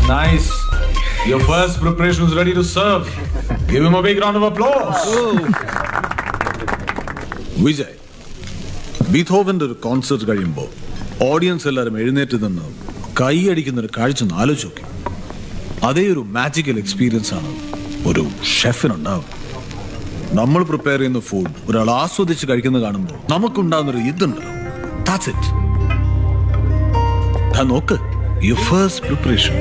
Nice. Your first preparation is ready to serve. Give him a big round of applause. Vijay ബീഥോവന്റെ ഒരു concert കഴിയുമ്പോൾ audience എല്ലാവരും എഴുന്നേറ്റ് നിന്ന് കൈയടിക്കുന്ന ഒരു കാഴ്ച ഒന്ന് ആലോചിച്ച് നോക്കി അതേ ഒരു മാജിക്കൽ എക്സ്പീരിയൻസ് ആണ് ഒരു ഷെഫിനുണ്ടാവും നമ്മൾ പ്രിപ്പയർ ചെയ്യുന്ന ഫുഡ് ഒരാൾ ആസ്വദിച്ച് കഴിക്കുന്നത് കാണുമ്പോൾ നമുക്കുണ്ടാകുന്ന ഒരു ഇതുണ്ടല്ലോ That's it. ദാ നോക്ക് യു ഫസ്റ്റ് പ്രിപ്പറേഷൻ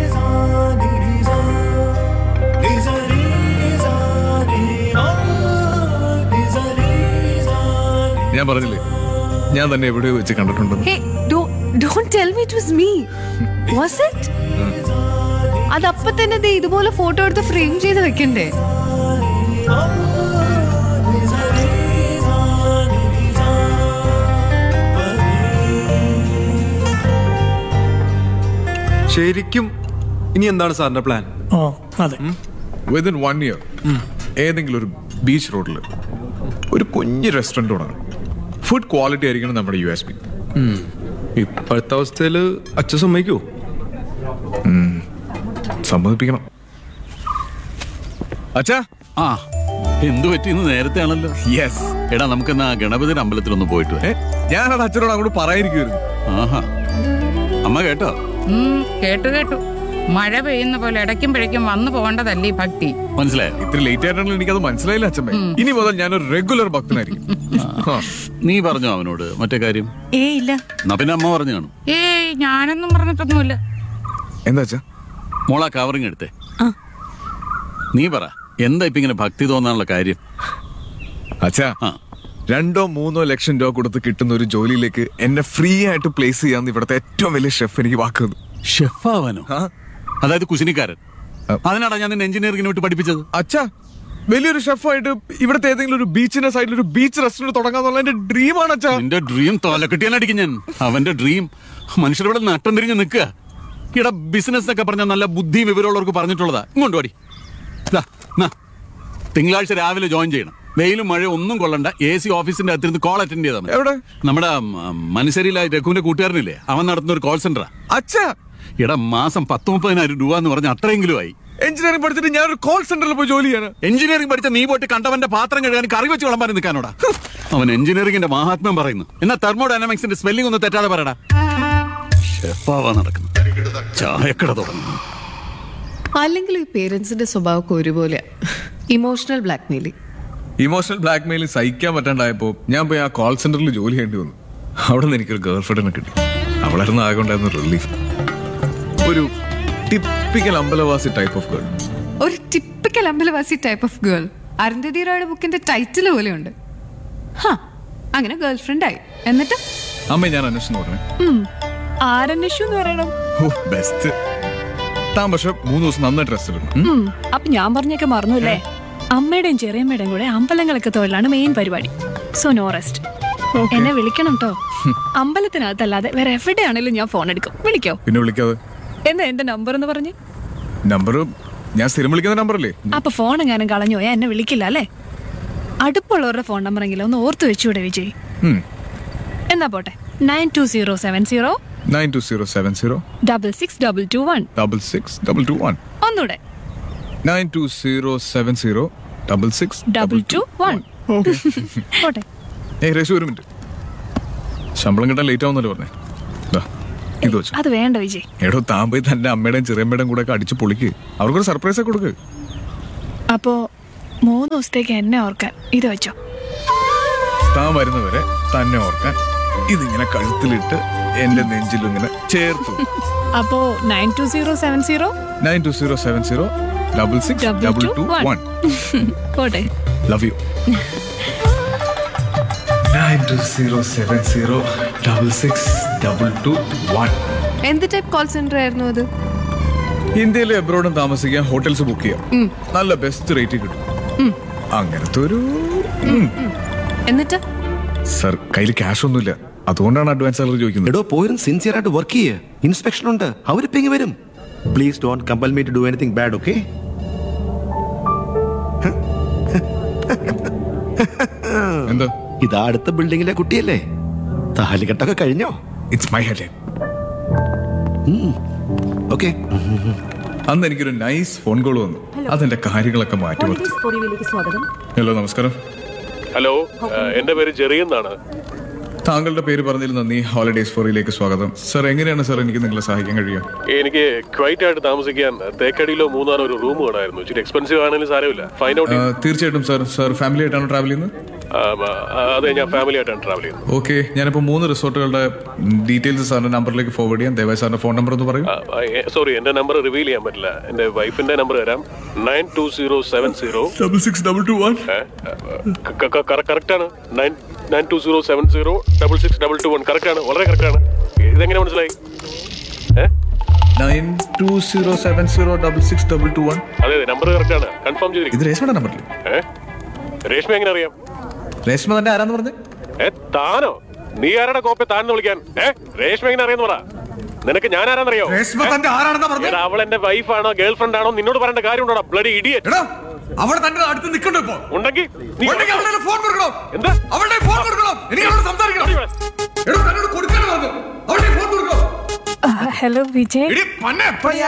ഞാൻ പറഞ്ഞില്ലേ ഞാൻ തന്നെ എവിടെയോ വെച്ച് കണ്ടിട്ടുണ്ടെന്ന് Hey, don't don't tell me it was me. Was it? അത് അപ്പൊ തന്നെ ദേ ഇതുപോലെ ഫോട്ടോ എടുത്ത് ഫ്രെയിം ചെയ്ത് വെക്കണ്ടേ ശരിക്കും ഇനി എന്താണ് സാറിന്റെ പ്ലാൻ ഓ അതെ വിതിൻ വൺ ഇയർ ഏതെങ്കിലും ഒരു ബീച്ച് റോഡിൽ ഒരു കുഞ്ഞ് റെസ്റ്റോറൻറ്റ് തുടങ്ങണം ഫുഡ് ക്വാളിറ്റി ആയിരിക്കണം നമ്മുടെ യു എസ് പി ഇപ്പോഴത്തെ അവസ്ഥയിൽ അച്ഛൻ സമ്മതിക്കൂ സമ്മതിപ്പിക്കണം അച്ഛാ ആ എന്തു പറ്റിയെന്ന് നേരത്തെ ആണല്ലോ യെസ് എടാ നമുക്കെന്നാ ഗണപതിയുടെ അമ്പലത്തിലൊന്ന് പോയിട്ട് വരാം. ഞാനത് അച്ഛനോട് അങ്ങോട്ട് പറയാതിരിക്കുമായിരുന്നു ആഹാ അമ്മ കേട്ടോ ഉം, കേട്ടു കേട്ടു മഴ പെയ്യുന്ന പോലെ ഇടയ്ക്കും പിഴയ്ക്കും വന്നു പോകേണ്ടതല്ലേ ഈ ഭക്തി മനസ്സിലായോ ഇത്ര ലേറ്റ് ആയിട്ടാണെങ്കിലും എനിക്കത് മനസ്സിലായില്ല അച്ഛമ്മ ഇനി മുതൽ ഞാനൊരു റെഗുലർ ഭക്തനായിരിക്കും ആ. നീ പറഞ്ഞോ അവനോട് മറ്റേ കാര്യം ഏ ഇല്ല എന്നാ പിന്നെ അമ്മ പറഞ്ഞു കാണും ഏയ് ഞാനൊന്നും പറഞ്ഞിട്ടൊന്നുമില്ല എന്താ അച്ഛാ മോളാ കവറിങ് എടുത്തേ നീ പറ എന്താ ഇപ്പൊ ഇങ്ങനെ ഭക്തി തോന്നാനുള്ള കാര്യം അച്ഛാ ആ രണ്ടോ മൂന്നോ ലക്ഷം രൂപ കൊടുത്ത് കിട്ടുന്ന ഒരു ജോലിയിലേക്ക് എന്നെ ഫ്രീ ആയിട്ട് പ്ലേസ് ചെയ്യാന്ന് ഇവിടുത്തെ ഏറ്റവും വലിയ ഷെഫ് എനിക്ക് വാക്കുന്നു ഷെഫാവാനോ ആ? അതായത് കുശിനിക്കാരൻ അതിനാടാ ഞാൻ നിന്നെ എഞ്ചിനീയറിംഗിന് വിട്ട് പഠിപ്പിച്ചത് അച്ഛാ വലിയൊരു ഷെഫായിട്ട് ഇവിടുത്തെ ഏതെങ്കിലും ഒരു ബീച്ചിന്റെ സൈഡിൽ ഒരു ബീച്ച് റെസ്റ്റോറന്റ് തുടങ്ങാന്നുള്ള എന്റെ ഡ്രീമാണ് അച്ഛാ നിന്റെ ഡ്രീം തോലക്കെട്ടിയാനടിക്കും ഞാൻ അവന്റെ ഡ്രീം മനുഷ്യരുടെ നട്ടം തിരിഞ്ഞ് നിൽക്കുക ഇട ബിസിനസ് എന്നൊക്കെ പറഞ്ഞാൽ നല്ല ബുദ്ധിയും വിവരമുള്ളവർക്ക് പറഞ്ഞിട്ടുള്ളതാ ഇങ്ങോട്ട് വാടി ദാ, നാ. തിങ്കളാഴ്ച രാവിലെ ജോയിൻ ചെയ്യണം വെയിലും മഴ ഒന്നും കൊള്ളണ്ട എ സി ഓഫീസിന്റെ അകത്തിരുന്ന് കോൾ അറ്റൻഡ് ചെയ്താൽ മതി എവിടെ? നമ്മുടെ മനശ്ശേരിയിലെ രഘുവിന്റെ കൂട്ടുകാരനില്ലേ അവൻ നടത്തുന്ന ഒരു കോൾ സെന്ററാ അച്ഛാ ഇടാ മാസം പത്ത് മുപ്പതിനായിരം രൂപ എന്ന് പറഞ്ഞ അത്രയെങ്കിലും ആയി എഞ്ചിനീയറിംഗ് പഠിച്ചിട്ട് ഞാനൊരു കോൾ സെന്ററിൽ പോയി ജോലി ചെയ്യാനാ എഞ്ചിനീയറിംഗ് പഠിച്ച നീ പോയിട്ട് കണ്ടവന്റെ പാത്രം കഴുകാൻ കറി വെച്ച് വിളമ്പാൻ നിൽക്കാനോടാ അവൻ എഞ്ചിനീയറിംഗിന്റെ മഹാത്മ്യം പറയുന്നു എന്നാ തെർമോഡൈനാമിക്സിന്റെ സ്പെല്ലിംഗ് ഒന്ന് തെറ്റാതെ പറയടാ ഷെഫാവാ നടക്കുന്നു ചായക്കട തുടങ്ങുന്നു അല്ലെങ്കിൽ ഈ പേരൻസിന്റെ സ്വഭാവമൊക്കെ ഒരുപോലെ emotional blackmailing emotional blackmail സഹിക്കാൻ പറ്റാണ്ടായപ്പോ ഞാൻ പോയി ആ കോൾ സെന്ററിൽ ജോലി ചെയ്യേണ്ടി വന്നു അവിടെ നിന്ന് എനിക്കൊരു ഗേൾ ഫ്രണ്ടിനെ കിട്ടി അവളായിരുന്നു ആകെ ഉണ്ടായിരുന്ന റിലീഫ് ഒരു typical Ambalavasi type of girl ഒരു typical Ambalavasi type of girl Arundhati റോയുടെ ബുക്കിന്റെ ടൈറ്റിൽ പോലെയുണ്ട് ഹാ അങ്ങനെ ഗേൾ ഫ്രണ്ട് ആയി എന്നിട്ട് അമ്മ ഞാൻ അന്വേഷണം പറഞ്ഞേ ആരന്വേഷിച്ചു എന്ന് പറയണം ഓ ബെസ്റ്റ് താൻ പക്ഷെ മൂന്ന് ദിവസം നന്നായിട്ട് റെസ്റ്റ് എടുക്കണം ഉം? ഉം, അപ്പൊ ഞാൻ പറഞ്ഞൊക്കെ മറന്നുല്ലേ അമ്മയുടെയും ചെറിയമ്മയുടെയും കൂടെ അമ്പലങ്ങളൊക്കെ തൊഴിലാണ് മെയിൻ പരിപാടി സോ നോ റെസ്റ്റ് എന്നെ വിളിക്കണം കേട്ടോ അമ്പലത്തിനകത്തല്ലാതെ വേറെ എവിടെയാണെങ്കിലും ഞാൻ ഫോൺ എടുക്കും വിളിക്കോ പിന്നെ വിളിക്കാതെ എന്താ എന്റെ നമ്പർ എന്ന് പറഞ്ഞ് നമ്പർ ഞാൻ സ്ഥിരം വിളിക്കുന്ന നമ്പറല്ലേ അപ്പൊ ഫോൺ എങ്ങാനും കളഞ്ഞു പോയാ എന്നെ വിളിക്കില്ല അല്ലേ അടുപ്പുള്ളവരുടെ ഫോൺ നമ്പറെങ്കിലും ഒന്ന് ഓർത്ത് വെച്ചുകൂടെ വിജയ് എന്നാ പോട്ടെ nine two zero seven zero nine two zero seven zero double six double two one double six double two one ഒന്നൂടെ nine two zero seven zero double six double two one പോട്ടെ ഏ രേഷു ഒരു minute ശമ്പളം കിട്ടാൻ late ആവുന്നല്ലോ പറഞ്ഞേ ദാ, ഇത് വെച്ചു അത് വേണ്ട വിജയ് എടോ താൻ പോയി തന്റെ അമ്മയുടെയും ചെറിയമ്മയുടെയും കൂടെ ഒക്കെ അടിച്ച് പൊളിക്ക് അവർക്കൊരു സർപ്രൈസ് ഒക്കെ കൊടുക്ക് അപ്പോ മൂന്ന് ദിവസത്തേക്ക് എന്നെ ഓർക്കാൻ ഇത് വെച്ചോ താൻ വരുന്നവരെ തന്നെ ഓർക്കാൻ ഇതിങ്ങനെ കഴുത്തിലിട്ട് എന്റെ നെഞ്ചിലും ഇങ്ങനെ ചേർത്തു അപ്പോ nine two zero seven zero nine two zero seven zero double six Double double two two one. One പോട്ടെ love you nine two zero seven zero double six double two one എന്ത് ടൈപ്പ് കോൾ സെന്റർ ആയിരുന്നു അത് ഇന്ത്യയിലെ എബ്രോഡും താമസിക്കാൻ hotels book ചെയ്യാം നല്ല best rate കിട്ടും അങ്ങനത്തെ ഒരു ഉം. എന്നിട്ട് സർ കയ്യിൽ ക്യാഷ് ഒന്നുമില്ല അതുകൊണ്ടാണ് അഡ്വാൻസ് സാലറി ചോദിക്കുന്നത് എടോ പോരും സിൻസിയർ ആയിട്ട് വർക്ക് ചെയ്യേ ഇൻസ്പെക്ഷൻ ഉണ്ട് അവരിപ്പോ ഇങ്ങ് വരും please don't compel me to do anything bad okay എന്താ ഇതാ അടുത്ത ബിൽഡിങ്ങിലെ കുട്ടിയല്ലേ താലികെട്ടൊക്കെ കഴിഞ്ഞോ ഇറ്റ്സ് മൈ ഹെഡ് ഓക്കെ അന്ന് എനിക്കൊരു നൈസ് ഫോൺ കോൾ വന്നു അതെന്റെ കാര്യങ്ങളൊക്കെ മാറ്റി മറിച്ചു ഫോറിയിലേക്ക് സ്വാഗതം ഹലോ നമസ്കാരം ഹലോ എന്റെ പേര് ജെറി എന്നാണ് താങ്കളുടെ പേര് പറഞ്ഞതിൽ നന്ദി ഹോളിഡേസ് ഫോറിയിലേക്ക് സ്വാഗതം സർ എങ്ങനെയാണ് സർ എനിക്ക് നിങ്ങളെ സഹായിക്കാൻ കഴിയുക എനിക്ക് ക്വൈറ്റ് ആയിട്ട് താമസിക്കാൻ തേക്കടിയിലോ മൂന്നാറോ ഒരു റൂം വേണമായിരുന്നു ഇച്ചിരി എക്സ്പെൻസീവ് ആണെങ്കിലും സാരമില്ല ഫൈൻഡ് ഔട്ട് ആ, തീർച്ചയായിട്ടും സർ സർ ഫാമിലി ആയിട്ടാണ് ട്രാവൽ ചെയ്യുന്നത് അതെ ഞാൻ ഫാമിലി ആയിട്ടാണ് ട്രാവൽ ചെയ്യുന്നത് ഓക്കെ ഞാനിപ്പോൾ മൂന്ന് റിസോർട്ടുകളുടെ ഡീറ്റെയിൽസ് സാറിന്റെ നമ്പറിലേക്ക് ഫോർവേഡ് ചെയ്യാം ദയവായി സാറിന്റെ ഫോൺ നമ്പർ ഒന്ന് പറയൂ സോറി എന്റെ നമ്പർ റിവീൽ ചെയ്യാൻ പറ്റില്ല എന്റെ വൈഫിന്റെ നമ്പർ തരാം nine two zero seven zero double six double two one correct ആണ് nine nine two zero seven zero double six double two one correct ആണ് വളരെ കറക്റ്റ് ആണ് ഇതെങ്ങനെ മനസ്സിലായി ഏ nine two zero seven zero double six double two one അതെ അതെ number correct ആണ് കൺഫേം ചെയ്തിരിക്കും ഇത് രേഷ്മയുടെ നമ്പറിൽ ഏ രേഷ്മ എങ്ങനെ അറിയാം രേഷ്മ തന്നെ ആരാന്ന് പറഞ്ഞത് ഏ താനോ നീ ആരുടെ കോപ്പെ താനെന്ന് വിളിക്കാൻ ഏ രേഷ്മ എങ്ങനെ അറിയാന്ന് പറ നിനക്ക് ഞാൻ ആരാന്നറിയോ രേഷ്മ തന്റെ ആരാണെന്നാ പറഞ്ഞത്? എടാ, അവൾ എന്റെ വൈഫാണോ ഗേൾ ഫ്രണ്ട് ആണോ നിന്നോട് പറയേണ്ട കാര്യമുണ്ടോടാ ബ്ലഡി ഇഡിയറ്റ് എടാ അവിടെ തന്റെ അടുത്ത് നിൽക്കണ്ടോ ഇപ്പോ ഉണ്ടെങ്കിൽ നീ ഉണ്ടെങ്കിൽ അവളുടെ ഫോൺ കൊടുക്കണം എന്താ അവളുടെ ഫോൺ കൊടുക്കണം എനിക്ക് അവളോട് സംസാരിക്കണം എടാ തന്നോട് കൊടുക്കാനും പറഞ്ഞു അവളുടെ ഫോൺ കൊടുക്കണം ഹലോ വിജയ് എടി പന്നെ